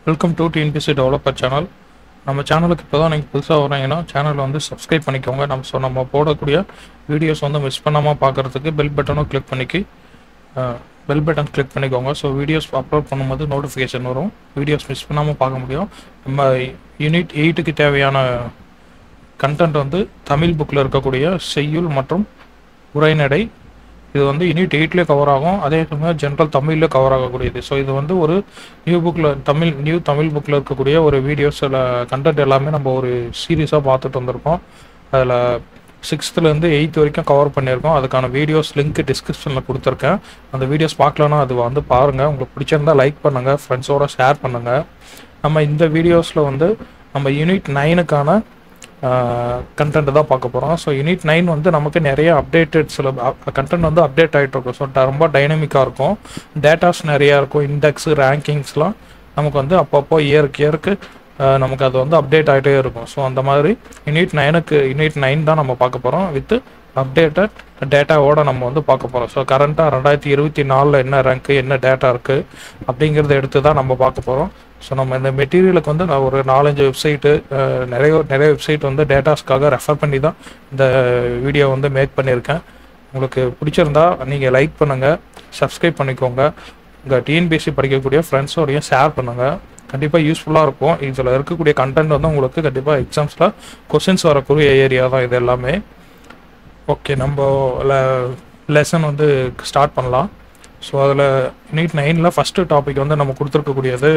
welcome to TNPSC developer channel நம்ம சேனலுக்கு இப்போ தான் நீங்கள் புதுசாக வரீங்கன்னா சேனலை வந்து சப்ஸ்கிரைப் பண்ணிக்கோங்க நம்ம ஸோ நம்ம போடக்கூடிய வீடியோஸ் வந்து மிஸ் பண்ணாமல் பார்க்குறதுக்கு பெல் பட்டனும் கிளிக் பண்ணிக்கி பெல் பட்டன் கிளிக் பண்ணிக்கோங்க ஸோ வீடியோஸ் அப்லோட் பண்ணும்போது நோட்டிஃபிகேஷன் வரும் வீடியோஸ் மிஸ் பண்ணாமல் பார்க்க முடியும் நம்ம யூனிட் எயிட்டுக்கு தேவையான கண்டென்ட் வந்து தமிழ் புக்கில் இருக்கக்கூடிய செய்யுள் மற்றும் உரைநடை இது வந்து யூனிட் எயிட்லேயே கவர் ஆகும் அதே சமயம் ஜென்ரல் தமிழில் கவர் ஆகக்கூடியது ஸோ இது வந்து ஒரு நியூ புக்கில் தமிழ் நியூ தமிழ் புக்கில் இருக்கக்கூடிய ஒரு வீடியோஸில் கண்டென்ட் எல்லாமே நம்ம ஒரு சீரியஸாக பார்த்துட்டு வந்திருக்கோம் அதில் சிக்ஸ்த்துலேருந்து எயித் வரைக்கும் கவர் பண்ணியிருக்கோம் அதுக்கான வீடியோஸ் லிங்க் டிஸ்கிரிப்ஷனில் கொடுத்துருக்கேன் அந்த வீடியோஸ் பார்க்கலன்னா அது வந்து பாருங்கள் உங்களுக்கு பிடிச்சிருந்தா லைக் பண்ணுங்கள் ஃப்ரெண்ட்ஸோட ஷேர் பண்ணுங்கள் நம்ம இந்த வீடியோஸில் வந்து நம்ம யூனிட் நைனுக்கான கண்டென்ட் தான் பார்க்க போகிறோம் ஸோ யூனிட் நைன் வந்து நமக்கு நிறைய அப்டேட்டட் சில கண்டென்ட் வந்து அப்டேட் ஆகிட்டு இருக்கும் ஸோ ரொம்ப டைனமிக்காக இருக்கும் டேட்டாஸ் நிறையா இருக்கும் இண்டெக்ஸு ரேங்கிங்ஸ்லாம் நமக்கு வந்து அப்பப்போ இயருக்கு இயருக்கு நமக்கு அது வந்து அப்டேட் ஆகிட்டே இருக்கும் ஸோ அந்த மாதிரி யூனிட் நைனுக்கு யூனிட் நைன் தான் நம்ம பார்க்க போகிறோம் வித் அப்டேட்டட் டேட்டாவோட நம்ம வந்து பார்க்க போகிறோம் ஸோ கரண்ட்டாக ரெண்டாயிரத்தி இருபத்தி நாலில் என்ன ரேங்க்கு என்ன டேட்டா இருக்குது அப்படிங்கிறத எடுத்து தான் நம்ம பார்க்க போகிறோம் ஸோ நம்ம இந்த மெட்டீரியலுக்கு வந்து நான் ஒரு நாலஞ்சு வெப்சைட்டு நிறைய நிறைய வெப்சைட் வந்து டேட்டாஸ்க்காக ரெஃபர் பண்ணி தான் இந்த வீடியோ வந்து மேக் பண்ணியிருக்கேன் உங்களுக்கு பிடிச்சிருந்தா நீங்கள் லைக் பண்ணுங்கள் சப்ஸ்கிரைப் பண்ணிக்கோங்க உங்கள் டிஎன்பிஎஸ்சி படிக்கக்கூடிய ஃப்ரெண்ட்ஸோடையும் ஷேர் பண்ணுங்கள் கண்டிப்பாக யூஸ்ஃபுல்லாக இருக்கும் இதில் இருக்கக்கூடிய கண்டென்ட் வந்து உங்களுக்கு கண்டிப்பாக எக்ஸாம்ஸில் கொஷின்ஸ் வரக்கூடிய ஏரியா தான் இது எல்லாமே ஓகே நம்ம லெசன் வந்து ஸ்டார்ட் பண்ணலாம் ஸோ அதில் நீட் நைனில் ஃபஸ்ட்டு டாபிக் வந்து நம்ம கொடுத்துருக்கக்கூடியது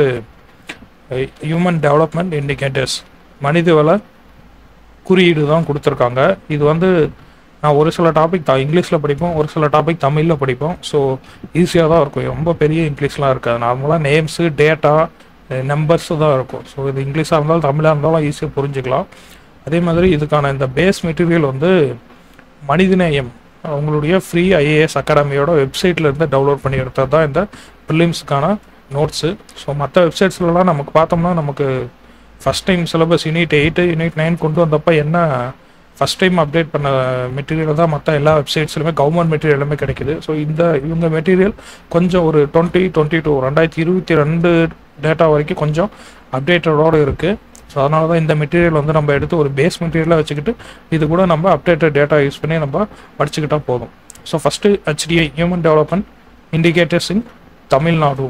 ஹியூமன் டெவலப்மெண்ட் இண்டிகேட்டர்ஸ் மனிதவள குறியீடு தான் கொடுத்துருக்காங்க இது வந்து நான் ஒரு சில டாபிக் த இங்கிலீஷில் படிப்போம் ஒரு சில டாபிக் தமிழில் படிப்போம் ஸோ ஈஸியாக தான் இருக்கும் ரொம்ப பெரிய இங்கிலீஷ்லாம் இருக்காது நார்மலாக நேம்ஸு டேட்டா நம்பர்ஸு தான் இருக்கும் ஸோ இது இங்கிலீஷாக இருந்தாலும் தமிழாக இருந்தாலும் ஈஸியாக புரிஞ்சுக்கலாம் அதே மாதிரி இதுக்கான இந்த பேஸ் மெட்டீரியல் வந்து மனிதநேயம் அவங்களுடைய ஃப்ரீ ஐஏஎஸ் அகாடமியோட வெப்சைட்டில் இருந்து டவுன்லோட் பண்ணி எடுத்தது தான் இந்த ப்ரிலிம்ஸுக்கான நோட்ஸு ஸோ மற்ற வெப்சைட்ஸ்லலாம் நமக்கு பார்த்தோம்னா நமக்கு first time syllabus unit eight unit nine கொண்டு வந்தப்போ என்ன ஃபஸ்ட் டைம் அப்டேட் பண்ண மெட்டீரியல் தான் மற்ற எல்லா வெப்சைட்ஸ்லையுமே கவர்மெண்ட் மெட்டீரியல் எல்லாமே கிடைக்குது ஸோ இந்த இவங்க மெட்டீரியல் கொஞ்சம் ஒரு டுவெண்ட்டி டுவெண்ட்டி டூ ரெண்டாயிரத்தி இருபத்தி ரெண்டு டேட்டா வரைக்கும் கொஞ்சம் அப்டேட்டடோடு இருக்குது ஸோ அதனால தான் இந்த மெட்டீரியல் வந்து நம்ம எடுத்து ஒரு பேஸ் மெட்டீரியலாக வச்சுக்கிட்டு இது கூட நம்ம அப்டேட்டட் டேட்டா யூஸ் பண்ணி நம்ம படிச்சுக்கிட்டா போதும் so first HDI human development indicators in Tamil Nadu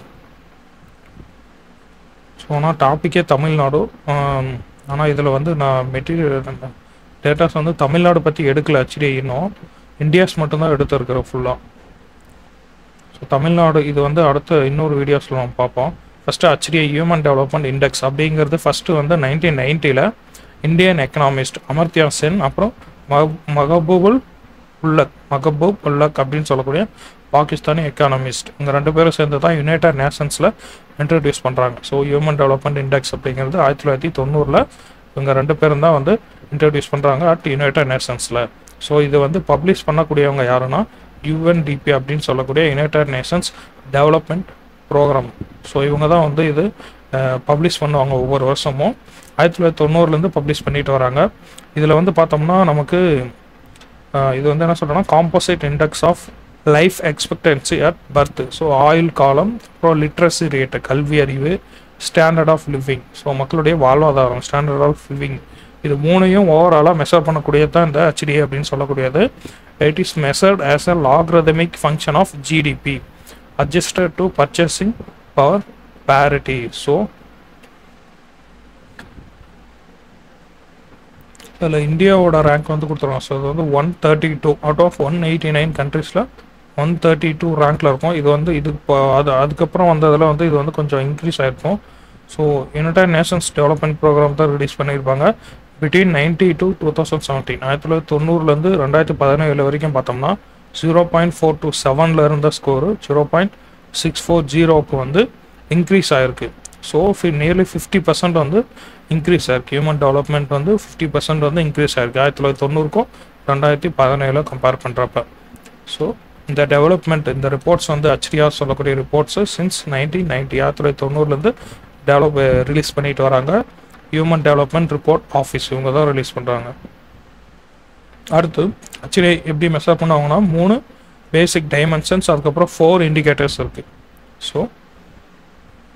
so ஆனால் டாப்பிக்கே தமிழ்நாடு ஆனால் இதில் வந்து நான் மெட்டீரியல் டேட்டாஸ் வந்து தமிழ்நாடு பற்றி எடுக்கல ஹெச்டிஐ இன்னும் இந்தியாஸ் மட்டும்தான் எடுத்துருக்குறோம் ஃபுல்லாக ஸோ தமிழ்நாடு இது வந்து அடுத்த இன்னொரு வீடியோஸில் நம்ம பார்ப்போம் first HDI human development index அப்படிங்கிறது ஃபஸ்ட்டு வந்து நைன்டீன் நைன்ட்டியில் இந்தியன் எக்கனாமிஸ்ட் அமர்த்தியா சென் அப்புறம் மகபூபுல் உல்லக் மகபூப் உல்லக் அப்படின்னு சொல்லக்கூடிய பாகிஸ்தானி எக்கானமிஸ்ட் இவங்க ரெண்டு பேரும் சேர்ந்து தான் யுனைடட் நேஷன்ஸில் இன்ட்ரடியூஸ் பண்ணுறாங்க ஸோ ஹியூமன் டெவலப்மெண்ட் இண்டெக்ஸ் அப்படிங்கிறது ஆயிரத்தி தொள்ளாயிரத்தி தொண்ணூறில் இவங்க ரெண்டு பேரும் தான் வந்து இன்ட்ரடியூஸ் பண்ணுறாங்க அட் யுனைடட் நேஷன்ஸில் ஸோ இது வந்து பப்ளிஷ் பண்ணக்கூடியவங்க யாருன்னா யூஎன்டிபி அப்படின்னு சொல்லக்கூடிய united nations development programme so இவங்க தான் வந்து இது பப்ளிஷ் பண்ணுவாங்க ஒவ்வொரு வருஷமும் ஆயிரத்தி தொள்ளாயிரத்தி தொண்ணூறுலேருந்து பப்ளிஷ் பண்ணிட்டு வராங்க இதில் வந்து பார்த்தோம்னா நமக்கு இது வந்து என்ன சொல்கிறோன்னா composite index of life expectancy at birth so ஆயுள் காலம் அப்புறம் லிட்ரஸி ரேட்டு கல்வி அறிவு ஸ்டாண்டர்ட் ஆஃப் லிவிங் ஸோ மக்களுடைய வாழ்வாதாரம் ஸ்டாண்டர்ட் ஆஃப் லிவிங் இது மூணையும் ஓவராலாக மெஷர் பண்ணக்கூடியது தான் இந்த ஹெச்டிஏ அப்படின்னு சொல்லக்கூடியது it is measured as a logarithmic function of GDP adjusted to purchasing power parity so இதில் இந்தியாவோட ரேங்க் வந்து கொடுத்துருவோம் ஸோ இது வந்து one thirty two out of one eighty nine கண்ட்ரீஸில் ஒன் தேர்ட்டி டூ ரேங்க்கில் இருக்கும் இது வந்து இது இப்போ அது அதுக்கப்புறம் வந்ததில் வந்து இது வந்து கொஞ்சம் இன்க்ரீஸ் ஆகிருக்கும் so united nations development programme தான் ரிலீஸ் பண்ணியிருப்பாங்க between ninety to two thousand seventeen ஆயிரத்தி தொள்ளாயிரத்தி தொண்ணூறுலேருந்து ரெண்டாயிரத்தி பதினேழு வரைக்கும் பார்த்தோம்னா ஜீரோ பாயிண்ட் ஃபோர் டூ செவனில் இருந்த score zero point six four ஜீரோவுக்கு வந்து இன்க்ரீஸ் ஆகிருக்கு ஸோ ஃபி நியர்லி ஃபிஃப்டி பர்சன்ட் வந்து இன்க்ரீஸ் ஆயிருக்கு ஹியூமன் டெவலப்மெண்ட் வந்து ஃபிஃப்டி பர்சன்ட் வந்து இன்க்ரீஸ் ஆயிருக்கு ஆயிரத்தி தொள்ளாயிரத்தி தொண்ணூறுக்கும் ரெண்டாயிரத்தி பதினேழு கம்பேர் பண்ணுறப்ப ஸோ இந்த டெவலப்மெண்ட் இந்த ரிப்போர்ட்ஸ் வந்து ஹெச்டிஆர் சொல்லக்கூடிய ரிப்போர்ட்ஸு சின்ஸ் நைன்டீன் நைன்டி ஆயிரத்தி தொள்ளாயிரத்தி தொண்ணூறுலேருந்து டெவலப் ரிலீஸ் பண்ணிட்டு வராங்க ஹியூமன் டெவலப்மெண்ட் ரிப்போர்ட் ஆஃபீஸ் இவங்க தான் ரிலீஸ் பண்ணுறாங்க அடுத்து ஹெச்டிஐ எப்படி மெஷர் பண்ணுவாங்கன்னா மூணு பேசிக் டைமென்ஷன்ஸ் அதுக்கப்புறம் ஃபோர் இண்டிகேட்டர்ஸ் இருக்குது ஸோ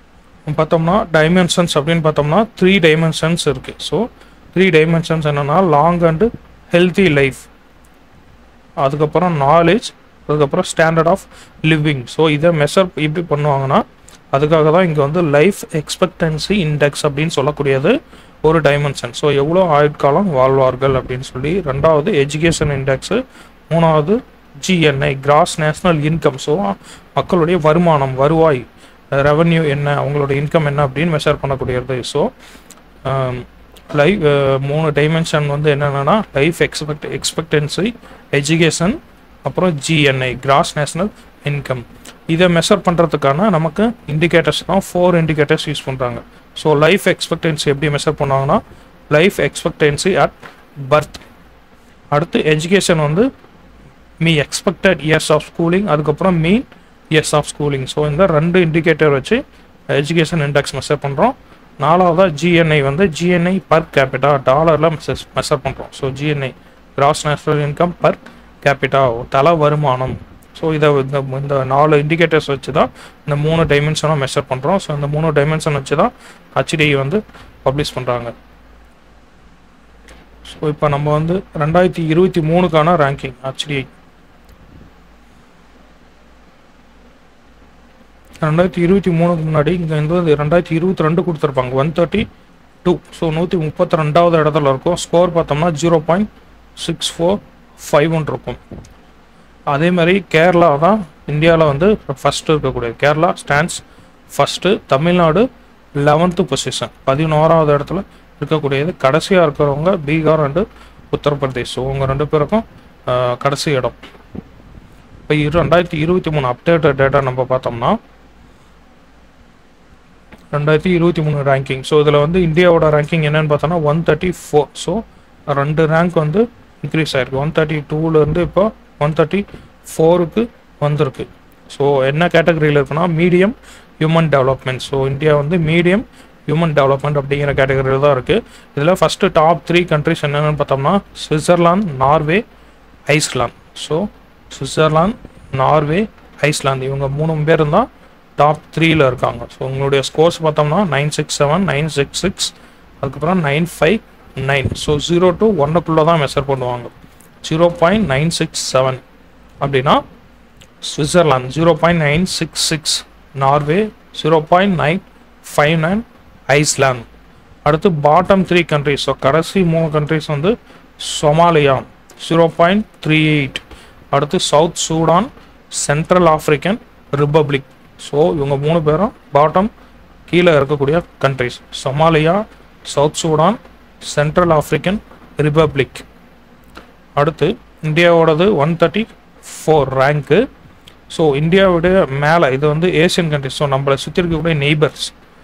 பார்த்தோம்னா டைமென்ஷன்ஸ் அப்படின்னு பார்த்தோம்னா த்ரீ டைமென்ஷன்ஸ் இருக்குது ஸோ த்ரீ டைமென்ஷன்ஸ் என்னென்னா லாங் அண்டு ஹெல்த்தி லைஃப் அதுக்கப்புறம் நாலேஜ் அதுக்கப்புறம் ஸ்டாண்டர்ட் ஆஃப் லிவிங் ஸோ இதை மெஷர் எப்படி பண்ணுவாங்கன்னா அதுக்காக தான் இங்கே வந்து லைஃப் எக்ஸ்பெக்டன்சி இண்டெக்ஸ் அப்படின்னு சொல்லக்கூடியது ஒரு டைமென்ஷன் ஸோ எவ்வளோ ஆயுட்காலம் வாழ்வார்கள் அப்படின்னு சொல்லி ரெண்டாவது எஜுகேஷன் இண்டெக்ஸு மூணாவது GNI gross national income so மக்களுடைய வருமானம் வருவாய் ரெவன்யூ என்ன அவங்களோட இன்கம் என்ன அப்படின்னு மெஷர் பண்ணக்கூடியது ஸோ லைஃப் மூணு டைமென்ஷன் வந்து என்னென்னா லைஃப் எக்ஸ்பெக்ட் எக்ஸ்பெக்டன்சி எஜுகேஷன் அப்புறம் ஜிஎன்ஐ கிராஸ் நேஷ்னல் இன்கம் இதை மெஷர் பண்ணுறதுக்கான நமக்கு இண்டிகேட்டர்ஸ் தான் ஃபோர் இண்டிகேட்டர்ஸ் யூஸ் பண்ணுறாங்க ஸோ லைஃப் எக்ஸ்பெக்டன்சி எப்படி மெஷர் பண்ணுவாங்கன்னா லைஃப் எக்ஸ்பெக்டன்சி அட் பர்த் அடுத்து எஜுகேஷன் வந்து மீ எக்ஸ்பெக்டட் இயர்ஸ் ஆஃப் ஸ்கூலிங் அதுக்கப்புறம் mean years of schooling so இந்த ரெண்டு இண்டிகேட்டர் வச்சு எஜுகேஷன் இண்டெக்ஸ் மெஷர் பண்ணுறோம் நாலாவதாக ஜிஎன்ஐ வந்து ஜிஎன்ஐ பர் கேபிட்டா டாலரில் மெசஸ் மெஷர் பண்ணுறோம் so GNI gross national income per capita தல வருமானம் ஸோ இதை இந்த இந்த நாலு இண்டிகேட்டர்ஸ் வச்சு தான் இந்த மூணு டைமென்ஷனும் மெஷர் பண்ணுறோம் ஸோ இந்த மூணு டைமென்ஷன் வச்சு தான் ஹச்டிஐ வந்து பப்ளிஷ் பண்ணுறாங்க ஸோ இப்போ நம்ம வந்து ரெண்டாயிரத்தி இருபத்தி மூணுக்கான ரேங்கிங் ஹச்டிஐ ரெண்டாயிரத்தி இருபத்தி மூணுக்கு முன்னாடி இங்கே வந்து ரெண்டாயிரத்தி இருபத்தி ரெண்டு கொடுத்துருப்பாங்க ஒன் தேர்ட்டி டூ ஸோ நூற்றி முப்பத்தி ரெண்டாவது இடத்துல இருக்கும் ஸ்கோர் பார்த்தோம்னா zero point six four five one இருக்கும் அதே மாதிரி கேரளா தான் இந்தியாவில் வந்து ஃபஸ்ட்டு இருக்கக்கூடியது Kerala stands first Tamil Nadu eleventh position பதினோராவது இடத்துல இருக்கக்கூடியது கடைசியாக இருக்கிறவங்க பீகார் அண்டு உத்தரப்பிரதேஷ் ஸோ உங்கள் ரெண்டு பேருக்கும் கடைசி இடம் இப்போ இரு ரெண்டாயிரத்தி இருபத்தி மூணு அப்டேட்டட் டேட்டா நம்ம பார்த்தோம்னா ரெண்டாயிரத்தி இருபத்தி மூணு ரேங்கிங் ஸோ இதில் வந்து இந்தியாவோட ரேங்கிங் என்னன்னு பார்த்தோன்னா ஒன் தேர்ட்டி ஃபோர் ஸோ ரெண்டு ரேங்க் வந்து இன்க்ரீஸ் ஆயிருக்கு ஒன் தேர்ட்டி டூலேருந்து இப்போ ஒன் தேர்ட்டி ஃபோருக்கு வந்திருக்கு ஸோ என்ன கேட்டகரியில் இருக்குன்னா medium human development so India வந்து மீடியம் ஹியூமன் டெவலப்மெண்ட் அப்படிங்கிற கேட்டகரியில் தான் இருக்குது இதில் ஃபஸ்ட்டு டாப் த்ரீ கண்ட்ரிஸ் என்னென்னு பார்த்தோம்னா Switzerland Norway Iceland so Switzerland Norway Iceland இவங்க மூணு பேரும் தான் டாப் த்ரீல இருக்காங்க ஸோ உங்களுடைய ஸ்கோர்ஸ் பார்த்தோம்னா nine six seven nine six six அதுக்கப்புறம் nine five nine so zero to ஒன்னுக்குள்ளே தான் மெஷர் பண்ணுவாங்க zero point nine six seven அப்படின்னா Switzerland zero point nine six six Norway zero point nine five nine Iceland அடுத்து bottom three countries so கடைசி மூணு countries வந்து Somalia zero point three eight அடுத்து south Sudan central African republic so இவங்க மூணு பேரும் bottom கீழே இருக்கக்கூடிய countries Somalia south Sudan central African republic அடுத்து இந்தியாவோடது one thirty four rank so இந்தியாவுடைய மேலே இது வந்து ஏசியன் கண்ட்ரிஸ் ஸோ நம்மளை சுற்றி இருக்கக்கூடிய நெய்பர்ஸ்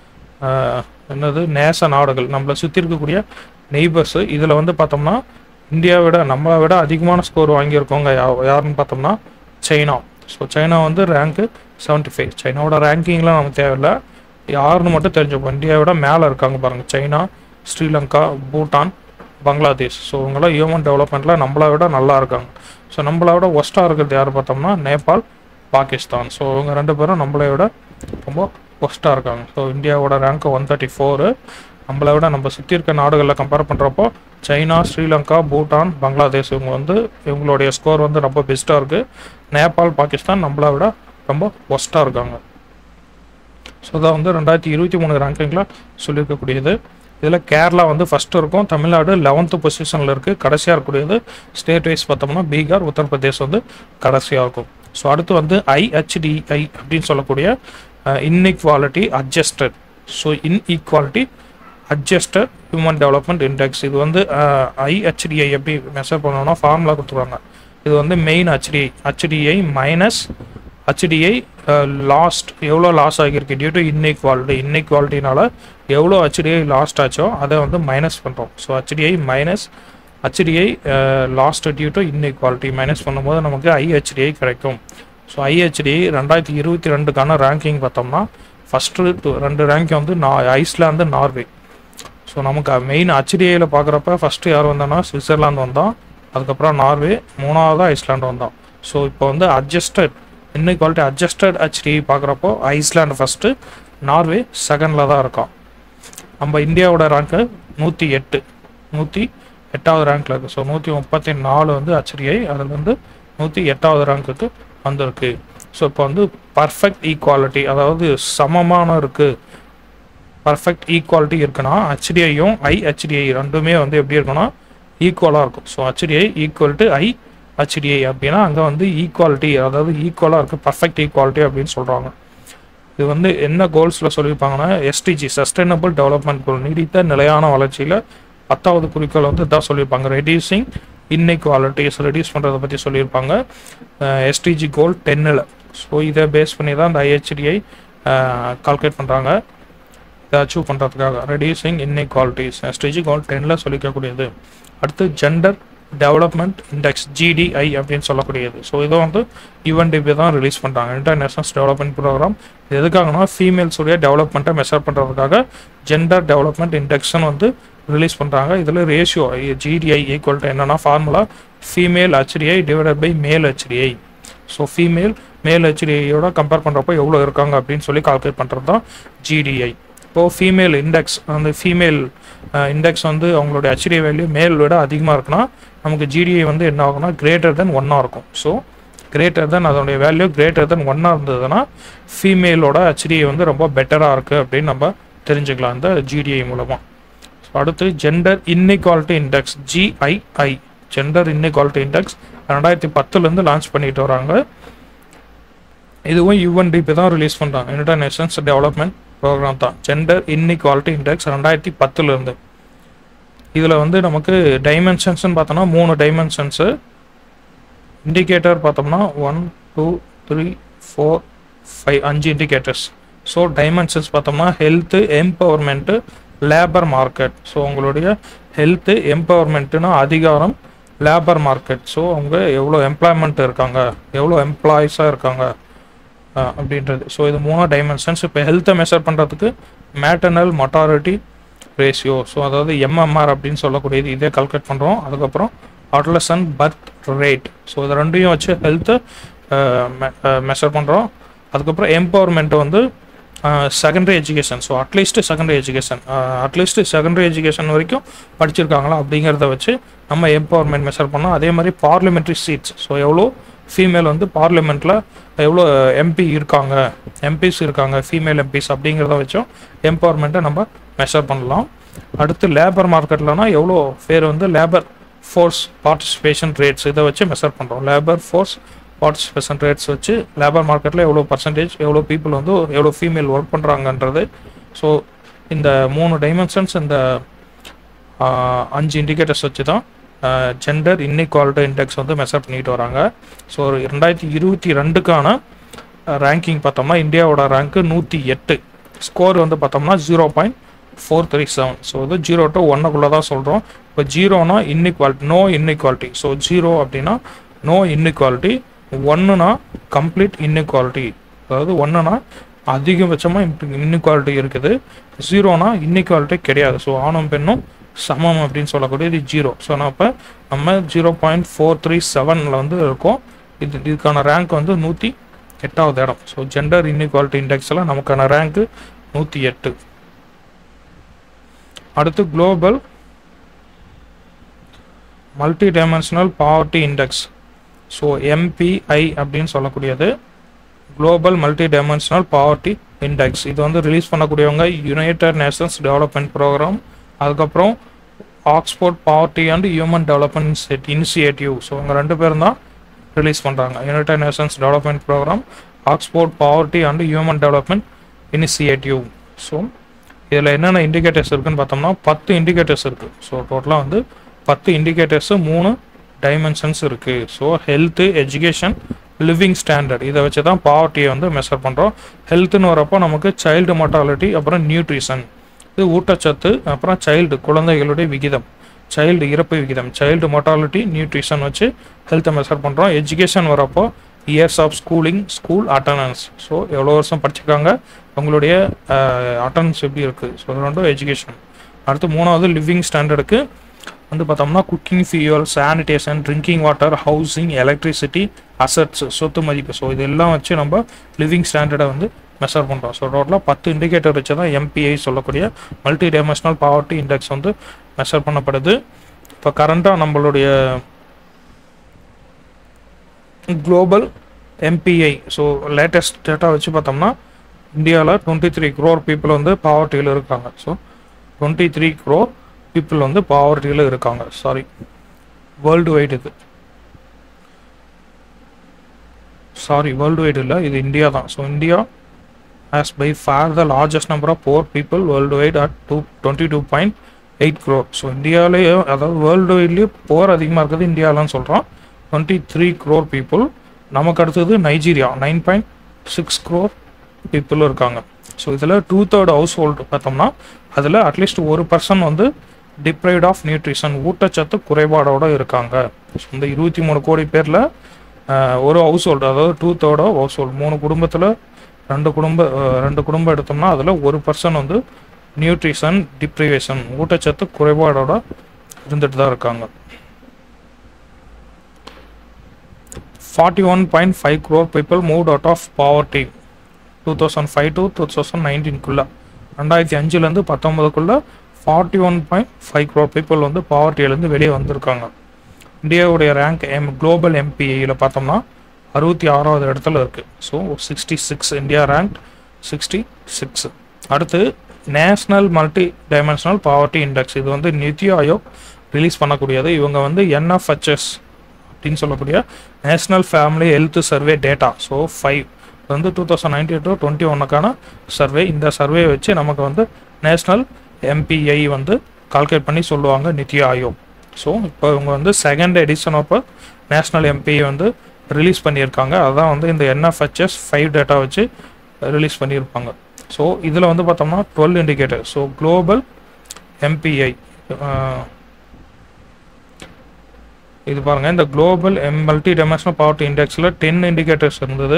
என்னது நேச நாடுகள் நம்மளை சுற்றி இருக்கக்கூடிய நெய்பர்ஸு இதில் வந்து பார்த்தோம்னா இந்தியாவை விட நம்மளை விட அதிகமான ஸ்கோர் வாங்கியிருக்கவங்க யா யாருன்னு பார்த்தோம்னா சைனா ஸோ சைனா வந்து ரேங்க்கு செவன்ட்டி ஃபைவ் சைனாவோட ரேங்கிங்லாம் நமக்கு தேவையில்லை யாருன்னு மட்டும் தெரிஞ்சுப்போம் இந்தியாவை விட மேலே இருக்காங்க பாருங்கள் சைனா ஸ்ரீலங்கா பூட்டான் பங்களாதேஷ் ஸோ இவங்களாம் ஹியூமன் டெவலப்மெண்ட்டில் நம்மளை விட நல்லா இருக்காங்க ஸோ நம்மளை விட ஒஸ்ட்டாக இருக்கிறது யார் பார்த்தோம்னா நேபாள் பாகிஸ்தான் ஸோ இவங்க ரெண்டு பேரும் நம்மளை விட ரொம்ப ஒஸ்ட்டாக இருக்காங்க ஸோ இந்தியாவோட ரேங்க்கு ஒன் தேர்ட்டி ஃபோரு நம்மளை விட நம்ம சுற்றி இருக்க நாடுகளில் கம்பேர் பண்ணுறப்போ சைனா ஸ்ரீலங்கா பூட்டான் பங்களாதேஷ் இவங்க வந்து இவங்களுடைய ஸ்கோர் வந்து ரொம்ப பெஸ்ட்டாக இருக்குது நேபாள் பாகிஸ்தான் நம்மளை விட ரொம்ப ஒஸ்ட்டாக இருக்காங்க ஸோ அதான் வந்து ரெண்டாயிரத்தி இருபத்தி மூணு ரேங்கிங்கில் சொல்லியிருக்கக்கூடியது இதில் கேரளா வந்து ஃபஸ்ட்டு இருக்கும் தமிழ்நாடு லெவன்த்து பொசிஷனில் இருக்குது கடைசியாக இருக்கக்கூடியது ஸ்டேட் வைஸ் பார்த்தோம்னா பீகார் உத்தரப்பிரதேஷ் வந்து கடைசியாக இருக்கும் ஸோ அடுத்து வந்து ஐஹெச்டிஐ அப்படின்னு சொல்லக்கூடிய inequality adjusted so inequality adjusted human development index இது வந்து ஐஹெச்டிஐ எப்படி மெஷர் பண்ணணும்னா ஃபார்முலா கொடுத்துருவாங்க இது வந்து main HDI HDI minus HDI lost எவ்வளோ லாஸ் ஆகியிருக்கு டியூ டு இன்இக்வாலிட்டி இன்இக்வாலிட்டினால எவ்வளோ ஹெச்டிஐ லாஸ்ட் ஆச்சோ அதை வந்து மைனஸ் பண்ணுறோம் so HDI minus HDI lost due to inequality minus பண்ணும்போது நமக்கு ஐஹெச்டிஐ கிடைக்கும் ஸோ ஐஹெச்டிஐ ரெண்டாயிரத்தி இருபத்தி ரெண்டுக்கான ரேங்கிங் பார்த்தோம்னா ஃபஸ்ட்டு ரெண்டு ரேங்க் வந்து நா ஐஸ்லாந்து நார்வே ஸோ நமக்கு மெயின் ஹெச்டிஐயில் பார்க்குறப்ப ஃபஸ்ட்டு யார் வந்தோன்னா சுவிட்சர்லாந்து வந்தோம் அதுக்கப்புறம் நார்வே மூணாவது ஐஸ்லாண்டு வந்தோம் ஸோ இப்போ வந்து அட்ஜஸ்டட் இன்இக்வாலிட்டி அட்ஜஸ்டட் ஹெச்டிஐ பார்க்குறப்போ ஐஸ்லாண்டு ஃபஸ்ட்டு நார்வே செகண்டில் தான் இருக்கான் நம்ம இந்தியாவோட ரேங்க்கு நூற்றி எட்டு நூற்றி எட்டாவது ரேங்க்கில் இருக்குது ஸோ நூற்றி முப்பத்தி நாலு வந்து ஹெச்டிஐ அதில் வந்து நூற்றி எட்டாவது ரேங்க்குக்கு வந்திருக்கு ஸோ இப்போ வந்து பர்ஃபெக்ட் ஈக்குவாலிட்டி அதாவது சமமான இருக்குது பர்ஃபெக்ட் ஈக்குவாலிட்டி இருக்குன்னா ஹெச்டிஐயும் ஐ ஹெச்டிஐ ரெண்டுமே வந்து எப்படி இருக்குன்னா ஈக்குவலாக இருக்கும் so HDI equal to I HDI அப்படின்னா அங்கே வந்து ஈக்குவாலிட்டி அதாவது ஈக்குவலாக இருக்குது பர்ஃபெக்ட் ஈக்குவாலிட்டி அப்படின்னு சொல்கிறாங்க இது வந்து என்ன கோல்ஸில் சொல்லியிருப்பாங்கன்னா எஸ்டிஜி சஸ்டைனபிள் டெவலப்மெண்ட் கோல் நீடித்த நிலையான வளர்ச்சியில் பத்தாவது குறிக்கோள் வந்து இதான் சொல்லியிருப்பாங்க ரெடியூசிங் இன்இக்வாலிட்டிஸ் ரெடியூஸ் பண்ணுறதை பற்றி சொல்லியிருப்பாங்க எஸ்டிஜி கோல் டென்னில் ஸோ இதை பேஸ் பண்ணி தான் இந்த ஐஹெச்டிஐ கால்குலேட் பண்ணுறாங்க இதை அச்சீவ் பண்ணுறதுக்காக ரெடியூசிங் இன்இக்வாலிட்டிஸ் எஸ்டிஜி கோல் டென்னில் சொல்லிக்கக்கூடியது அடுத்து ஜெண்டர் டெவலப்மெண்ட் இண்டெக்ஸ் ஜிடிஐ அப்படின்னு சொல்லக்கூடியது ஸோ இதை வந்து யுஎன்டிபி தான் ரிலீஸ் பண்ணுறாங்க இன்டர்நேஷனல் டெவலப்மெண்ட் ப்ரோக்ராம் இது எதுக்காகனா ஃபீமேல்ஸுடைய டெவலப்மெண்ட்டை மெஷர் பண்ணுறதுக்காக ஜெண்டர் டெவலப்மெண்ட் இண்டெக்ஸ்னு வந்து ரிலீஸ் பண்ணுறாங்க இதில் ரேஷியோ ஜிடிஐ ஈக்குவல் டு என்னென்னா formula female HDI divided by male HDI so female male ஹெச்டிஐயோட கம்பேர் பண்ணுறப்போ எவ்வளோ இருக்காங்க அப்படின்னு சொல்லி கால்குலேட் பண்ணுறது தான் ஜிடிஐ இப்போது ஃபீமேல் இண்டெக்ஸ் அந்த ஃபீமேல் இண்டெக்ஸ் வந்து அவங்களுடைய ஹெச்டிஐ வேல்யூ மேல் விட அதிகமாக இருக்குன்னா நமக்கு ஜிடிஐ வந்து என்ன ஆகும்னா கிரேட்டர் தென் ஒன்னாக இருக்கும் ஸோ கிரேட்டர் தென் அதனுடைய வேல்யூ கிரேட்டர் தென் ஒன்னாக இருந்ததுன்னா ஃபீமேலோட ஹெச்டிஐ வந்து ரொம்ப பெட்டராக இருக்குது அப்படின்னு நம்ம தெரிஞ்சுக்கலாம் இந்த ஜிடிஐ மூலமாக ஸோ அடுத்து gender inequality index GII gender inequality index ரெண்டாயிரத்தி பத்துலேருந்து லான்ச் பண்ணிட்டு வராங்க இதுவும் யுஎன்டிபி தான் ரிலீஸ் பண்ணுறாங்க யுனைடட் நேஷன்ஸ் டெவலப்மெண்ட் ப்ரோக்ராம் தான் ஜெண்டர் இன்இக்வாலிட்டி இண்டெக்ஸ் ரெண்டாயிரத்தி பத்துலேருந்து இதில் வந்து நமக்கு டைமென்ஷன்ஸ்னு பார்த்தோம்னா மூணு டைமென்ஷன்ஸு இண்டிகேட்டர் பார்த்தோம்னா one two three four five அஞ்சு இண்டிகேட்டர்ஸ் ஸோ டைமென்ஷன்ஸ் பார்த்தோம்னா health empowerment labour market so உங்களுடைய ஹெல்த்து எம்பவர்மெண்ட்டுனா அதிகாரம் லேபர் மார்க்கெட் ஸோ அவங்க எவ்வளோ எம்ப்ளாய்மெண்ட் இருக்காங்க எவ்வளோ எம்ப்ளாயீஸாக இருக்காங்க அஹ், அப்படின்றது ஸோ இது மூணு டைமென்ஷன்ஸ் இப்போ ஹெல்த்தை மெஷர் பண்ணுறதுக்கு மேட்டர்னல் மொட்டாரிட்டி ரேஷியோ ஸோ அதாவது எம்எம்ஆர் அப்படின்னு சொல்லக்கூடியது இதே கால்குலேட் பண்ணுறோம் அதுக்கப்புறம் அட்லசன் பர்த் ரேட் ஸோ இது ரெண்டையும் வச்சு ஹெல்த்தை மெஷர் பண்ணுறோம் அதுக்கப்புறம் எம்பவர்மெண்ட் வந்து secondary education so at least secondary education at least secondary education வரைக்கும் படிச்சிருக்காங்களா அப்படிங்கிறத வச்சு நம்ம எம்பவர்மெண்ட் மெஷர் பண்ணோம் அதே மாதிரி பார்லிமெண்ட்ரி சீட்ஸ் ஸோ எவ்வளோ ஃபீமேல் வந்து பார்லிமெண்ட்டில் எவ்வளோ எம்பி இருக்காங்க எம்பிஸ் இருக்காங்க ஃபீமேல் எம்பிஸ் அப்படிங்கிறத வச்சும் எம்பவர்மெண்ட்டை நம்ம மெஷர் பண்ணலாம் அடுத்து லேபர் மார்க்கெட்லனா எவ்வளோ பேர் வந்து லேபர் ஃபோர்ஸ் பார்ட்டிசிபேஷன் ரேட்ஸ் இதை வச்சு மெஷர் பண்ணுறோம் லேபர் ஃபோர்ஸ் பார்ட்டிசிபேஷன் ரேட்ஸ் வச்சு லேபர் மார்க்கெட்டில் எவ்வளோ பர்சன்டேஜ் எவ்வளோ பீப்புள் வந்து எவ்வளோ ஃபீமேல் ஒர்க் பண்ணுறாங்கன்றது ஸோ இந்த மூணு டைமென்ஷன்ஸ் இந்த ஆஹ், அஞ்சு இண்டிகேட்டர்ஸ் வச்சு தான் ஜெண்டர் இன்இக்வாலிட்டி இண்டெக்ஸ் வந்து மெஷர் பண்ணிட்டு வராங்க ஸோ ரெண்டாயிரத்தி இருபத்தி ரெண்டுக்கான ரேங்கிங் பார்த்தோம்னா இந்தியாவோட ரேங்க்கு நூற்றி எட்டு ஸ்கோர் வந்து பார்த்தோம்னா zero point four three seven so இது ஜீரோ டு ஒன்னுக்குள்ளே தான் சொல்கிறோம் இப்போ ஜீரோனா inequality no inequality so zero அப்படின்னா நோ இன்இக்வாலிட்டி ஒன்றுனா கம்ப்ளீட் இன்இக்வாலிட்டி அதாவது ஒன்றுனா அதிகபட்சமாக இன்இக்வாலிட்டி இருக்குது ஜீரோனா இன்இக்வாலிட்டி கிடையாது ஸோ ஆணும் பெண்ணும் சமம் அப்படின்னு சொல்லக்கூடியது ஜீரோ ஸோ நான் இப்போ நம்ம ஜீரோ பாயிண்ட் ஃபோர் த்ரீ செவனில் வந்து இருக்கோம் இது இதுக்கான ரேங்க் வந்து நூற்றி எட்டாவது இடம் ஸோ ஜெண்டர் இன்இக்வாலிட்டி இண்டெக்ஸில் நமக்கான ரேங்க்கு நூற்றி எட்டு அடுத்து global multi dimensional poverty index so MPI அப்படின்னு சொல்லக்கூடியது global multi dimensional poverty index இது வந்து ரிலீஸ் பண்ணக்கூடியவங்க யுனைடெட் நேஷன்ஸ் டெவலப்மெண்ட் ப்ரோக்ராம் அதுக்கப்புறம் Oxford poverty and human development initiative so இவங்க ரெண்டு பேரும் தான் ரிலீஸ் பண்ணுறாங்க United Nations development programme Oxford poverty and human development initiative so இதில் என்னென்ன இண்டிகேட்டர்ஸ் இருக்குன்னு பார்த்தோம்னா பத்து இண்டிகேட்டர்ஸ் இருக்குது ஸோ டோட்டலாக வந்து பத்து இண்டிகேட்டர்ஸு மூணு டைமென்ஷன்ஸ் இருக்குது so health education living standard இதை வச்சு தான் பாவர்ட்டியை வந்து மெஷர் பண்ணுறோம் ஹெல்த்துன்னு வரப்போ நமக்கு சைல்டு மொட்டாலிட்டி அப்புறம் நியூட்ரிஷன் இது ஊட்டச்சத்து அப்புறம் சைல்டு குழந்தைகளுடைய விகிதம் சைல்டு இறப்பு விகிதம் சைல்டு மொட்டாலிட்டி நியூட்ரிஷன் வச்சு ஹெல்த்தை மெஷர் பண்ணுறோம் எஜுகேஷன் வரப்போ years of schooling school attendance so எவ்வளோ வருஷம் படிச்சிருக்காங்க உங்களுடைய அட்டண்டன்ஸ் எப்படி இருக்குது ஸோ ரெண்டும் எஜுகேஷன் அடுத்து மூணாவது லிவிங் ஸ்டாண்டர்டுக்கு வந்து பார்த்தோம்னா cooking fuel sanitation drinking water housing electricity assets சொத்து மதிப்பு ஸோ இதெல்லாம் வச்சு நம்ம லிவிங் ஸ்டாண்டர்டை வந்து மெஷர் பண்ணுறோம் ஸோ டோட்டலாக பத்து இண்டிகேட்டர் வச்சு தான் எம்பிஐ சொல்லக்கூடிய மல்டி டைமென்ஷனல் பாவர்ட்டி இண்டெக்ஸ் வந்து மெஷர் பண்ணப்படுது இப்போ கரண்ட்டாக நம்மளுடைய global MPI so latest data வச்சு பார்த்தோம்னா இந்தியாவில் டுவெண்ட்டி த்ரீ க்ரோர் பீப்புள் வந்து பாவர்ட்டியில் இருக்காங்க so twenty three crore people வந்து பாவர்ட்டியில் இருக்காங்க சாரி வேர்ல்டு வைடு இது சாரி வேர்ல்டு வைடு இல்லை இது இந்தியா தான் so India has by far the largest number of poor people world wide at two twenty two point eight crore so இந்தியாவிலேயே அதாவது world வைட்லேயே போர் அதிகமாக இருக்குது இந்தியாவிலன்னு சொல்கிறோம் டுவெண்ட்டி த்ரீ க்ரோர் பீப்புள் நமக்கு அடுத்தது Nigeria nine point six crore people இருக்காங்க ஸோ இதில் டூ தேர்ட் ஹவுஸ் ஹோல்டு பார்த்தோம்னா அதில் அட்லீஸ்ட் ஒரு பர்சன் வந்து டிப்ரைட் ஆஃப் நியூட்ரிஷன் ஊட்டச்சத்து குறைபாடோட இருக்காங்க ஸோ இந்த இருபத்தி மூணு கோடி பேரில் ஒரு ஹவுஸ் ஹோல்டு அதாவது two third of household மூணு குடும்பத்தில் ரெண்டு குடும்ப அஹ், ரெண்டு குடும்பம் எடுத்தோம்னா அதில் ஒரு பர்சன் வந்து நியூட்ரிஷன் டிப்ரிவேஷன் ஊட்டச்சத்து குறைபாடோட இருந்துட்டு தான் இருக்காங்க forty one point five crore people move out of poverty two thousand five to two thousand நைன்டீன்குள்ளே ரெண்டாயிரத்தி அஞ்சுலேருந்து பத்தொம்பதுக்குள்ளே forty one point five crore people வந்து பாவர்ட்டியிலேருந்து வெளியே வந்திருக்காங்க இந்தியாவுடைய ரேங்க் எம் குளோபல் எம்பிஐயில் பார்த்தோம்னா அறுபத்தி ஆறாவது இடத்துல இருக்குது so sixty six India rank sixty six அடுத்து national multi dimensional poverty index இது வந்து நித்தி ஆயோக் ரிலீஸ் பண்ணக்கூடியது இவங்க வந்து என்எஃப்ஹெச்எஸ் அப்படின்னு சொல்லக்கூடிய national family health survey data so five வந்து two thousand nineteen to twenty ஒன்னுக்கான சர்வே இந்த சர்வே வச்சு நமக்கு வந்து நேஷ்னல் எம்பிஐ வந்து கால்குலேட் பண்ணி சொல்லுவாங்க நித்தி ஆயோக் ஸோ இப்போ இவங்க வந்து second edition of national MPI வந்து ரிலீஸ் பண்ணியிருக்காங்க அதான் வந்து இந்த என்எஃப்ஹெச்எஸ் ஃபைவ் டேட்டா வச்சு ரிலீஸ் பண்ணியிருப்பாங்க ஸோ இதில் வந்து பார்த்தோம்னா twelve indicator so global MPI இது பாருங்க இந்த global M multi dimensional poverty இண்டெக்ஸில் டென் இண்டிகேட்டர்ஸ் இருந்தது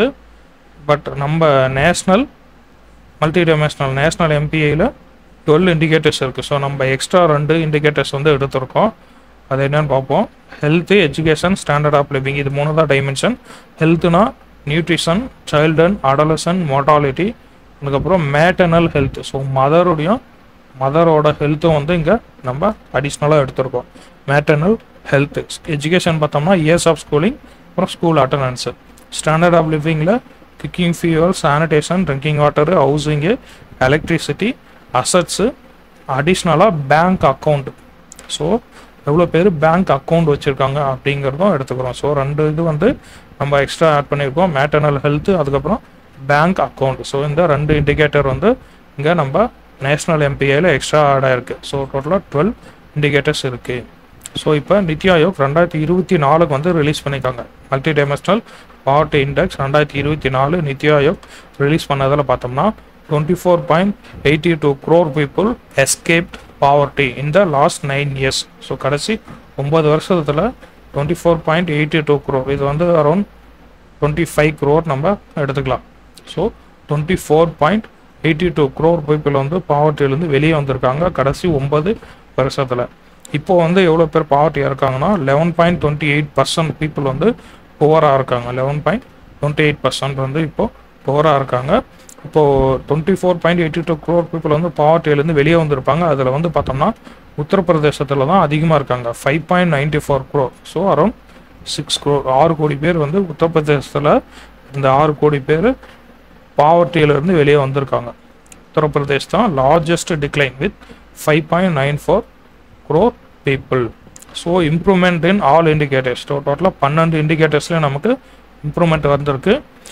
பட் நம்ம நேஷ்னல் மல்டி டைமென்ஷனல் நேஷ்னல் எம்பிஐயில் டுவெல் இண்டிகேட்டர்ஸ் இருக்குது ஸோ நம்ம எக்ஸ்ட்ரா ரெண்டு இண்டிகேட்டர்ஸ் வந்து எடுத்திருக்கோம் அது என்னன்னு பார்ப்போம் health education standard of living இது மூணு தான் டைமென்ஷன் ஹெல்த்துனா nutrition child and adolescent mortality அதுக்கப்புறம் மேட்டர்னல் ஹெல்த் ஸோ மதருடையும் மதரோட ஹெல்த்தும் வந்து இங்கே நம்ம அடிஷ்னலாக எடுத்திருக்கோம் மேட்டர்னல் ஹெல்த் எஜுகேஷன் பார்த்தோம்னா இயர்ஸ் ஆஃப் ஸ்கூலிங் அப்புறம் ஸ்கூல் அட்டண்டன்ஸு ஸ்டாண்டர்ட் ஆஃப் லிவிங்கில் cooking fuel sanitation drinking water housing electricity assets அடிஷ்னலாக பேங்க் அக்கௌண்ட் ஸோ எவ்வளோ பேர் பேங்க் அக்கௌண்ட் வச்சுருக்காங்க அப்படிங்கிறதும் எடுத்துக்கிறோம் ஸோ ரெண்டு இது வந்து நம்ம எக்ஸ்ட்ரா ஆட் பண்ணியிருக்கோம் மேட்டர்னல் ஹெல்த்து அதுக்கப்புறம் பேங்க் அக்கௌண்ட் ஸோ இந்த ரெண்டு இண்டிகேட்டர் வந்து இங்கே நம்ம நேஷ்னல் எம்பிஐயில் எக்ஸ்ட்ரா ஆட் ஆயிருக்கு ஸோ டோட்டலாக டுவெல் இண்டிகேட்டர்ஸ் இருக்குது ஸோ இப்போ நித்தி ஆயோக் ரெண்டாயிரத்தி இருபத்தி நாலுக்கு வந்து ரிலீஸ் பண்ணியிருக்காங்க மல்டி டைமென்ஷனல் பாவர்ட்டி இண்டெக்ஸ் ரெண்டாயிரத்தி இருபத்தி நாலு நித்தி ஆயோக் ரிலீஸ் பண்ணதில் பார்த்தோம்னா twenty four point eighty two crore people escaped poverty in the last nine years so கடைசி ஒம்பது வருஷத்தில் twenty four point eighty two crore இது வந்து அரௌண்ட் டுவெண்ட்டி ஃபைவ் க்ரோர் நம்ம எடுத்துக்கலாம் so twenty four point eighty two crore people வந்து பாவர்ட்டியிலேருந்து வெளியே வந்திருக்காங்க கடைசி ஒன்பது வருஷத்தில் இப்போ வந்து எவ்வளோ பேர் பாவர்ட்டியாக இருக்காங்கன்னா eleven point twenty eight percent people வந்து புவராக இருக்காங்க eleven point twenty eight percent வந்து இப்போ புவராக இருக்காங்க இப்போது twenty four point eighty two crore people வந்து பாவர்ட்டியிலேருந்து வெளியே வந்திருப்பாங்க அதில் வந்து பார்த்தோம்னா உத்தரப்பிரதேசத்தில் தான் அதிகமாக இருக்காங்க five point ninety four crore so around six crore ஆறு கோடி பேர் வந்து உத்தரப்பிரதேசத்தில் இந்த ஆறு கோடி பேர் பாவர்ட்டியிலேருந்து வெளியே வந்திருக்காங்க உத்தரப்பிரதேஷ் தான் largest decline with five point nine four crore people so improvement in all indicators so டோட்டலாக பன்னெண்டு இண்டிகேட்டர்ஸ்லேயும் நமக்கு இம்ப்ரூவ்மெண்ட் வந்திருக்கு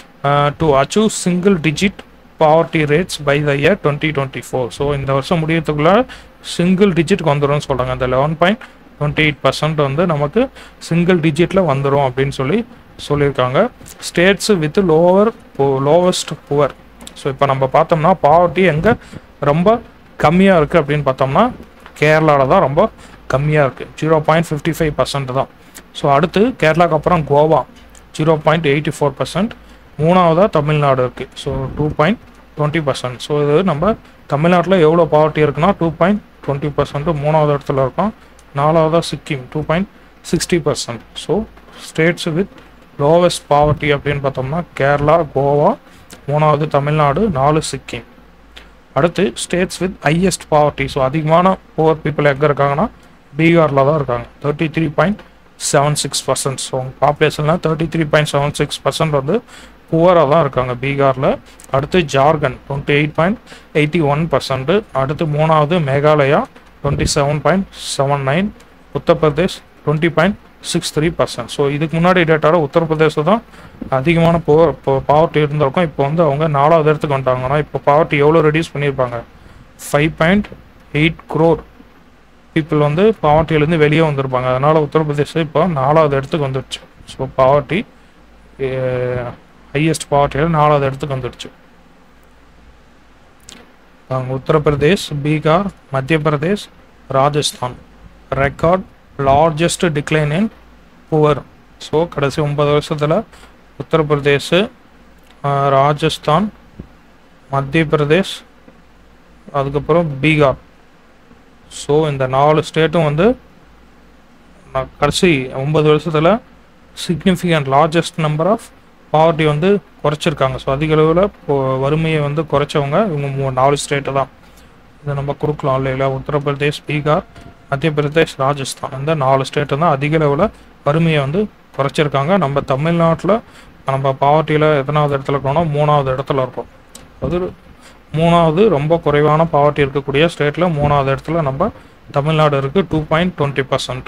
to achieve single digit poverty rates by the year twenty twenty four so இந்த வருஷம் முடியறதுக்குள்ள சிங்கிள் டிஜிட்க்கு வந்துடும்னு சொல்கிறாங்க அந்த eleven point twenty eight percent வந்து நமக்கு சிங்கிள் டிஜிட்டில் வந்துடும் அப்படின்னு சொல்லி சொல்லியிருக்காங்க states with lower lowest poor so இப்போ நம்ம பார்த்தோம்னா பாவர்ட்டி எங்கே ரொம்ப கம்மியாக இருக்குது அப்படின்னு பார்த்தோம்னா கேரளாவில் தான் ரொம்ப கம்மியாக இருக்குது zero point fifty five percent தான் ஸோ அடுத்து கேரளாக்கு அப்புறம் Goa zero point eighty four percent மூணாவதாக தமிழ்நாடு இருக்குது so two point twenty percent so இது நம்ம தமிழ்நாட்டில் எவ்வளோ பாவர்ட்டி இருக்குன்னா டூ பாயிண்ட் டுவெண்ட்டி பர்சன்ட்டு மூணாவது இடத்துல இருக்கோம் நாலாவதாக Sikkim two point sixty percent so states with lowest poverty அப்படின்னு பார்த்தோம்னா கேரளா கோவா மூணாவது தமிழ்நாடு நாலு சிக்கிம் அடுத்து states with highest poverty so அதிகமான புவர் பீப்புள் எங்கே இருக்காங்கன்னா பீகாரில் தான் இருக்காங்க thirty three point seven six percent so பாப்புலேஷனில் thirty three point seven six percent வந்து புவராக தான் இருக்காங்க பீகாரில் அடுத்து Jharkhand twenty eight point eighty one percent அடுத்து மூணாவது Meghalaya twenty seven point seven nine Uttar Pradesh twenty point six three percent so இதுக்கு முன்னாடி டேட்டாவில் உத்தரப்பிரதேசம் தான் அதிகமான புவர் இப்போ பாவர்ட்டி இருந்திருக்கும் இப்போ வந்து அவங்க நாலாவது இடத்துக்கு வந்துட்டாங்கன்னா இப்போ பாவர்ட்டி எவ்வளோ ரெடியூஸ் பண்ணியிருப்பாங்க five point eight crore people வந்து பாவர்ட்டியிலேருந்து வெளியே வந்திருப்பாங்க அதனால் உத்தரப்பிரதேசம் இப்போ நாலாவது இடத்துக்கு வந்துடுச்சு ஸோ பாவர்ட்டி ஹையஸ்ட் பாவர்ட்டியில் நாலாவது இடத்துக்கு வந்துடுச்சு Uttar Pradesh Bihar Madhya Pradesh Rajasthan record largest decline in poor so கடைசி ஒன்பது வருஷத்தில் உத்தரப்பிரதேஷ் ராஜஸ்தான் மத்திய பிரதேஷ் அதுக்கப்புறம் பீகார் ஸோ இந்த நாலு ஸ்டேட்டும் வந்து கடைசி ஒன்பது வருஷத்தில் significant largest number of poverty வந்து குறைச்சிருக்காங்க ஸோ அதிக அளவில் வறுமையை வந்து குறைச்சவங்க இவங்க மூ நாலு ஸ்டேட்டு தான் இதை நம்ம கொடுக்கலாம் இல்லைங்களா உத்தரப்பிரதேஷ் பீகார் மத்திய பிரதேஷ் ராஜஸ்தான் இந்த நாலு ஸ்டேட்டு தான் அதிக அளவில் வறுமையை வந்து குறைச்சிருக்காங்க நம்ம தமிழ்நாட்டில் நம்ம பாவர்ட்டியில் எத்தனாவது இடத்துல இருக்கோம்னா மூணாவது இடத்துல இருக்கோம் அது மூணாவது ரொம்ப குறைவான பாவர்ட்டி இருக்கக்கூடிய ஸ்டேட்டில் மூணாவது இடத்துல நம்ம தமிழ்நாடு இருக்குது டூ பாயிண்ட் டுவெண்ட்டி பர்சன்ட்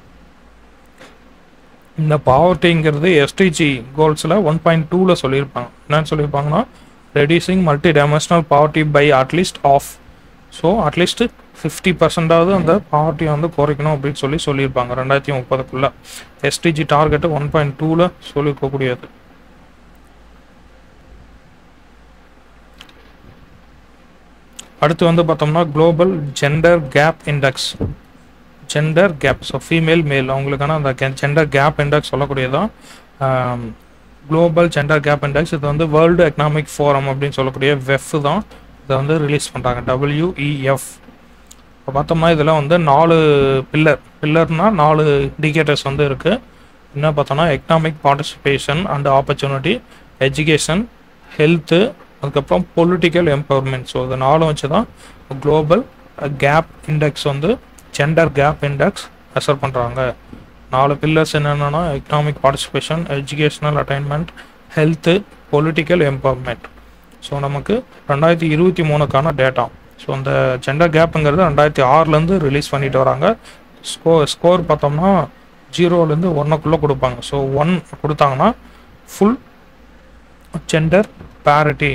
இந்த பாவர்ட்டிங்கிறது எஸ்டிஜி கோல்ஸில் ஒன் பாயிண்ட் டூவில் சொல்லியிருப்பாங்க என்னன்னு சொல்லியிருப்பாங்கன்னா reducing multi dimensional poverty by at least half so at least fifty பர்சன்டாவது அந்த பாவர்ட்டியை வந்து குறைக்கணும் அப்படின்னு சொல்லி சொல்லியிருப்பாங்க ரெண்டாயிரத்தி முப்பதுக்குள்ளே எஸ்டிஜி டார்கெட்டு ஒன் பாயிண்ட் டூவில் சொல்லியிருக்கக்கூடியது அடுத்து வந்து பார்த்தோம்னா global gender gap index gender gap so female male அவங்களுக்கான அந்த ஜெண்டர் கேப் இண்டெக்ஸ் சொல்லக்கூடியதான் குளோபல் ஜெண்டர் கேப் இண்டெக்ஸ் இது வந்து வேர்ல்டு எக்கனாமிக் ஃபோரம் அப்படின்னு சொல்லக்கூடிய வெஃப் தான் இதை வந்து ரிலீஸ் பண்ணுறாங்க டபிள்யூஇஎஃப் இப்போ பார்த்தோம்னா இதில் வந்து நாலு பில்லர் பில்லர்னால் நாலு இண்டிகேட்டர்ஸ் வந்து இருக்குது என்ன பார்த்தோம்னா economic participation and opportunity education health அதுக்கப்புறம் பொலிட்டிக்கல் எம்பவர்மெண்ட் ஸோ இது நாலும் வச்சு தான் குளோபல் கேப் இண்டெக்ஸ் வந்து ஜெண்டர் கேப் இண்டெக்ஸ் மெஷர் பண்ணுறாங்க நாலு பில்லர்ஸ் என்னென்னா economic participation educational attainment health political empowerment so நமக்கு ரெண்டாயிரத்தி இருபத்தி மூணுக்கான டேட்டா ஸோ அந்த ஜெண்டர் கேப்புங்கிறது ரெண்டாயிரத்தி ஆறுலேருந்து ரிலீஸ் பண்ணிட்டு வராங்க ஸ்கோர் ஸ்கோர் பார்த்தோம்னா ஜீரோலேருந்து ஒன்றுக்குள்ளே கொடுப்பாங்க ஸோ ஒன் கொடுத்தாங்கன்னா ஃபுல் ஜெண்டர் பேரிட்டி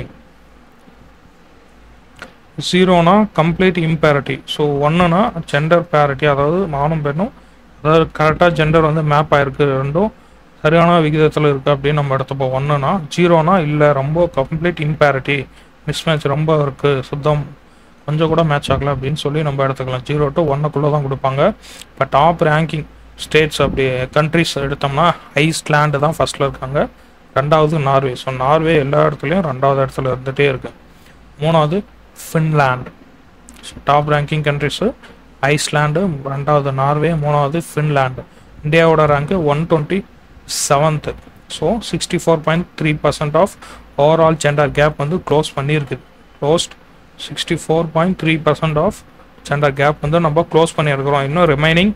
ஜீரோனா கம்ப்ளீட் இம்பேரிட்டி ஸோ ஒன்றுனா ஜெண்டர் பேரிட்டி அதாவது மானும் பெண்ணும் அதாவது கரெக்டாக ஜெண்டர் வந்து மேப் ஆயிருக்கு ரெண்டும் சரியான விகிதத்தில் இருக்குது அப்படின்னு நம்ம எடுத்துப்போம் ஒன்றுனா ஜீரோனா இல்லை ரொம்ப கம்ப்ளீட் இம்பேரிட்டி மிஸ்மேட்ச் ரொம்ப இருக்குது சுத்தம் கொஞ்சம் கூட மேட்ச் ஆகலை அப்படின்னு சொல்லி நம்ம எடுத்துக்கலாம் ஜீரோ டு ஒன்றுக்குள்ளே தான் கொடுப்பாங்க இப்போ டாப் ரேங்கிங் ஸ்டேட்ஸ் அப்படி கண்ட்ரிஸ் எடுத்தோம்னா ஐஸ்லாண்டு தான் ஃபஸ்ட்டில் இருக்காங்க ரெண்டாவது நார்வே ஸோ நார்வே எல்லா இடத்துலையும் ரெண்டாவது இடத்துல இருந்துகிட்டே இருக்கு மூணாவது Finland top ranking countries Iceland ரெண்டாவது நார்வே மூணாவது ஃபின்லாண்டு இந்தியாவோட rank one twenty seventh so sixty four point three percent of overall gender gap வந்து க்ளோஸ் பண்ணியிருக்கு closed sixty four point three percent of gender gap வந்து நம்ம close பண்ணியிருக்கிறோம் இன்னும் remaining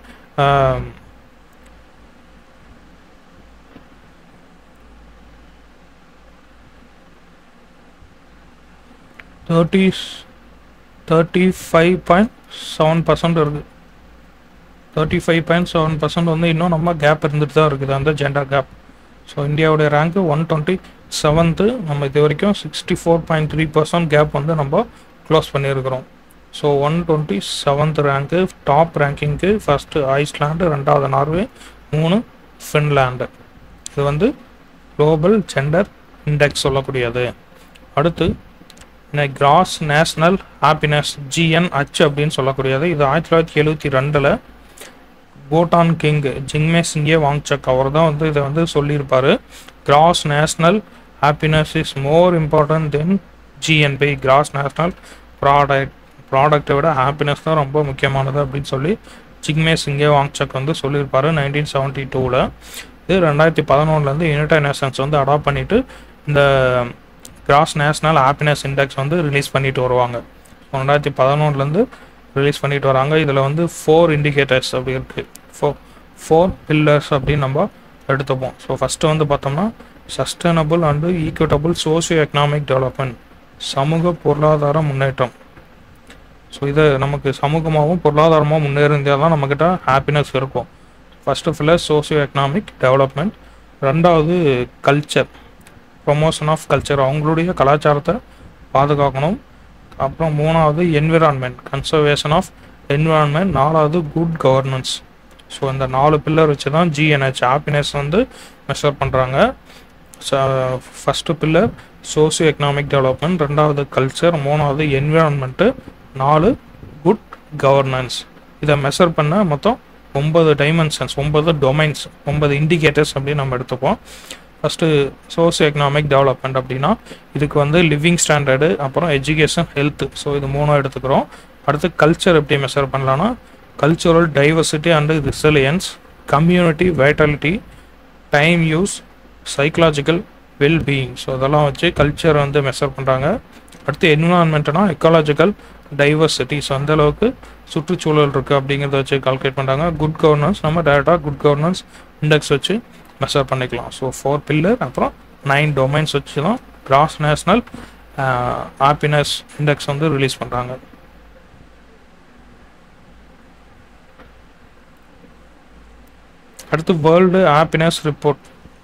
thirty thirty five point seven percent இருக்குது thirty five point seven percent வந்து இன்னும் நம்ம கேப் இருந்துட்டு தான் இருக்குது அந்த ஜெண்டர் கேப் ஸோ இந்தியாவுடைய ரேங்க்கு ஒன் டுவெண்ட்டி செவன்த்து நம்ம இது வரைக்கும் sixty four point three percent gap வந்து நம்ம க்ளோஸ் பண்ணியிருக்கிறோம் so one twenty seventh rank top ரேங்கிங்க்கு ஃபஸ்ட்டு ஐஸ்லாண்டு ரெண்டாவது நார்வே மூணு ஃபின்லாண்டு இது வந்து குளோபல் ஜெண்டர் இண்டெக்ஸ் சொல்லக்கூடியது அடுத்து கிராஸ் நேஷ்னல் ஹாப்பினஸ் ஜிஎன்ஹெச் அப்படின்னு சொல்லக்கூடியது இது ஆயிரத்தி தொள்ளாயிரத்தி எழுபத்தி ரெண்டில் பூட்டான் கிங் ஜிங்மே சிங்கே வாங்சக் அவர் தான் வந்து இதை வந்து சொல்லியிருப்பார் gross national happiness is more important than GNP gross national product ப்ராடக்டை விட ஹாப்பினஸ் தான் ரொம்ப முக்கியமானது அப்படின்னு சொல்லி ஜிங்மே சிங்கே வாங்சக் வந்து சொல்லியிருப்பார் நைன்டீன் செவன்ட்டி டூவில் இது ரெண்டாயிரத்தி பதினொன்றுலேருந்து யுனைடெட் நேஷன்ஸ் வந்து அடாப்ட் பண்ணிவிட்டு இந்த கிராஸ் நேஷனல் ஹாப்பினஸ் இண்டெக்ஸ் வந்து ரிலீஸ் பண்ணிட்டு வருவாங்க ரெண்டாயிரத்தி பதினொன்றுலேருந்து ரிலீஸ் பண்ணிட்டு வராங்க இதில் வந்து ஃபோர் இண்டிகேட்டர்ஸ் அப்படி இருக்குது ஃபோர் ஃபோர் பில்லர்ஸ் அப்படின்னு நம்ம எடுத்துப்போம் ஸோ ஃபஸ்ட்டு வந்து பார்த்தோம்னா sustainable and equitable socio economic development சமூக பொருளாதார முன்னேற்றம் ஸோ இது நமக்கு சமூகமாகவும் பொருளாதாரமாக முன்னேறிந்தால் தான் நம்மக்கிட்ட ஹாப்பினஸ் இருக்கும் first pillar socio economic development ரெண்டாவது கல்ச்சர் ப்ரொமோஷன் ஆஃப் கல்ச்சர் அவங்களுடைய கலாச்சாரத்தை பாதுகாக்கணும் அப்புறம் மூணாவது என்விரான்மெண்ட் கன்சர்வேஷன் ஆஃப் என்விரான்மெண்ட் நாலாவது குட் கவர்னன்ஸ் ஸோ இந்த நாலு பில்லர் வச்சு தான் ஜிஎன்ஹெச் ஹாப்பினஸ் வந்து மெஷர் பண்ணுறாங்க first pillar socio economic development ரெண்டாவது கல்ச்சர் மூணாவது என்விரான்மெண்ட்டு நாலு குட் கவர்னன்ஸ் இதை மெஷர் பண்ண மொத்தம் ஒன்பது டைமென்ஷன்ஸ் ஒன்பது டொமைன்ஸ் ஒன்பது இண்டிகேட்டர்ஸ் அப்படின்னு நம்ம எடுத்துப்போம் ஃபஸ்ட்டு சோசியோ எக்கனாமிக் டெவலப்மெண்ட் அப்படின்னா இதுக்கு வந்து லிவிங் ஸ்டாண்டர்டு அப்புறம் எஜுகேஷன் ஹெல்த்து ஸோ இது மூணும் எடுத்துக்கிறோம் அடுத்து கல்ச்சர் எப்படி மெஷர் பண்ணலான்னா cultural diversity and resilience community vitality time use psychological wellbeing so இதெல்லாம் வச்சு கல்ச்சர் வந்து மெஷர் பண்ணுறாங்க அடுத்து என்விரான்மெண்ட்னா எக்காலஜிக்கல் டைவர்சிட்டி ஸோ அந்த அளவுக்கு சுற்றுச்சூழல் இருக்குது அப்படிங்கிறத வச்சு கால்குலேட் பண்ணுறாங்க குட் கவர்னன்ஸ் நம்ம டேரெக்டாக குட் கவர்னன்ஸ் இண்டெக்ஸ் வச்சு மெஷர் பண்ணிக்கலாம் ஸோ ஃபோர் பில்லர் அப்புறம் நைன் டொமைன்ஸ் வச்சு தான் கிராஸ் நேஷ்னல் ஹாப்பினஸ் இண்டெக்ஸ் வந்து ரிலீஸ் பண்ணுறாங்க அடுத்து world happiness report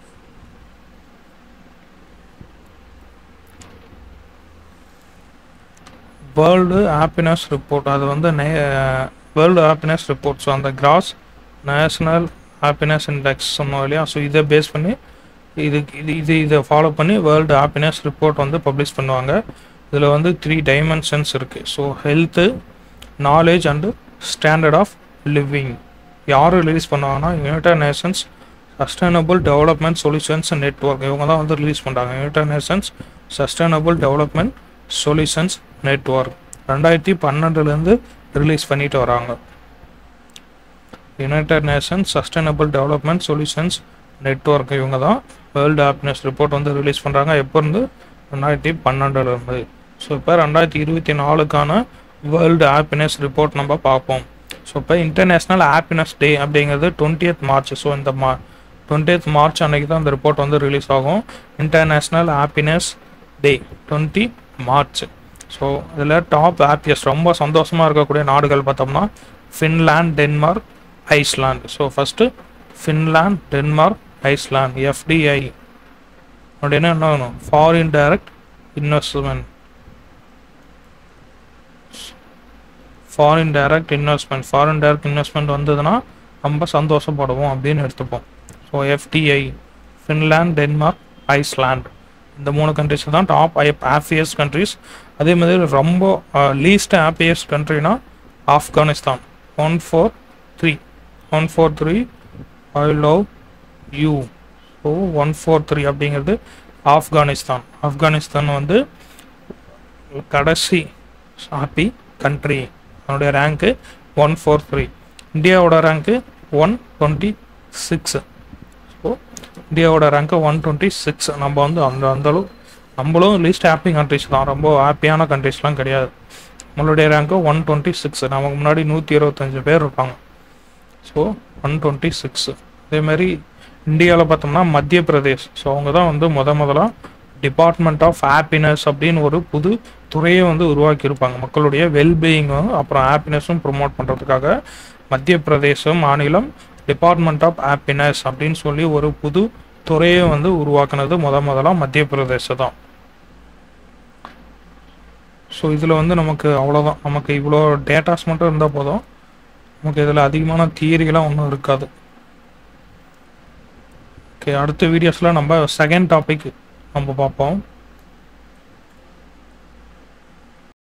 world happiness report அது வந்து நே வேர்ல்டு ஹாப்பினஸ் ரிப்போர்ட் ஸோ அந்த கிராஸ் நேஷ்னல் ஹாப்பினஸ் இண்டெக்ஸ் சொன்னோம் இல்லையா ஸோ இதை பேஸ் பண்ணி இது இது இது இதை ஃபாலோ பண்ணி வேர்ல்டு ஹாப்பினஸ் ரிப்போர்ட் வந்து பப்ளிஷ் பண்ணுவாங்க இதில் வந்து த்ரீ டைமென்ஷன்ஸ் இருக்குது so health knowledge and standard of living யார் ரிலீஸ் பண்ணுவாங்கன்னா United Nations sustainable development solutions network இவங்க தான் வந்து ரிலீஸ் பண்ணுறாங்க united Nations sustainable development solutions network ரெண்டாயிரத்தி பன்னெண்டுலேருந்து ரிலீஸ் பண்ணிட்டு வராங்க United Nations sustainable development solutions network இவங்க தான் வேர்ல்டு ஹாப்பினஸ் ரிப்போர்ட் வந்து ரிலீஸ் பண்ணுறாங்க எப்போ இருந்து ரெண்டாயிரத்தி பன்னெண்டுலேருந்து ஸோ இப்போ ரெண்டாயிரத்தி இருபத்தி நாலுக்கான வேர்ல்டு ஹாப்பினஸ் ரிப்போர்ட் நம்ம பார்ப்போம் ஸோ இப்போ இன்டர்நேஷ்னல் ஹாப்பினஸ் டே அப்படிங்கிறது டுவெண்ட்டியத் மார்ச் ஸோ இந்த மா டுவெண்ட்டியத் மார்ச் அன்னைக்கு தான் இந்த ரிப்போர்ட் வந்து ரிலீஸ் ஆகும் international happiness day twenty March so இதில் டாப் ஹாப்பியஸ்ட் ரொம்ப சந்தோஷமாக இருக்கக்கூடிய நாடுகள் பார்த்தோம்னா Finland Denmark Iceland so first Finland Denmark Iceland FDI அப்படின்னா என்ன வேணும் foreign direct investment foreign direct investment foreign direct investment வந்ததுன்னா ரொம்ப சந்தோஷப்படுவோம் அப்படின்னு எடுத்துப்போம் so FDI Finland Denmark Iceland இந்த மூணு கண்ட்ரிஸ் தான் டாப் ஹாப்பியஸ்ட் கண்ட்ரிஸ் அதே மாதிரி ரொம்ப லீஸ்ட் ஹாப்பியஸ்ட் கண்ட்ரினா Afghanistan one four three one four three I love you so one four three அப்படிங்கிறது ஆப்கானிஸ்தான் ஆப்கானிஸ்தான் வந்து கடைசி ஹாப்பி கண்ட்ரி அதனுடைய ரேங்க்கு ஒன் ஃபோர் த்ரீ இந்தியாவோட rank one twenty six so இந்தியாவோட ரேங்க்கு ஒன் டுவெண்ட்டி சிக்ஸ் நம்ம வந்து அந்த அந்தளவு நம்மளும் லீஸ்ட் ஹாப்பி கண்ட்ரிஸ் தான் ரொம்ப ஹாப்பியான கண்ட்ரிஸ்லாம் கிடையாது நம்மளுடைய ரேங்க்கு ஒன் டுவெண்ட்டி சிக்ஸ் நமக்கு முன்னாடி நூற்றி இருபத்தஞ்சு பேர் இருப்பாங்க ஸோ ஒன் டுவெண்ட்டி சிக்ஸ் அதேமாதிரி இந்தியாவில் பார்த்தோம்னா மத்திய பிரதேஷ் ஸோ அவங்க தான் வந்து முத முதலாக டிபார்ட்மெண்ட் ஆஃப் ஹாப்பினஸ் அப்படின்னு ஒரு புது துறையை வந்து உருவாக்கியிருப்பாங்க மக்களுடைய வெல்பீயிங்கும் அப்புறம் ஹாப்பினஸும் ப்ரொமோட் பண்ணுறதுக்காக மத்திய பிரதேசம் மாநிலம் டிபார்ட்மெண்ட் ஆஃப் ஹாப்பினஸ் அப்படின்னு சொல்லி ஒரு புது துறையை வந்து உருவாக்குனது முத முதலாக மத்திய பிரதேசம் தான் ஸோ இதில் வந்து நமக்கு அவ்வளோதான் நமக்கு இவ்வளோ டேட்டாஸ் மட்டும் இருந்தால் போதும் நமக்கு இதில் அதிகமான தியரிகளாம் ஒன்றும் இருக்காது ஓகே அடுத்த வீடியோஸில் நம்ம செகண்ட் டாபிக் நம்ம பார்ப்போம்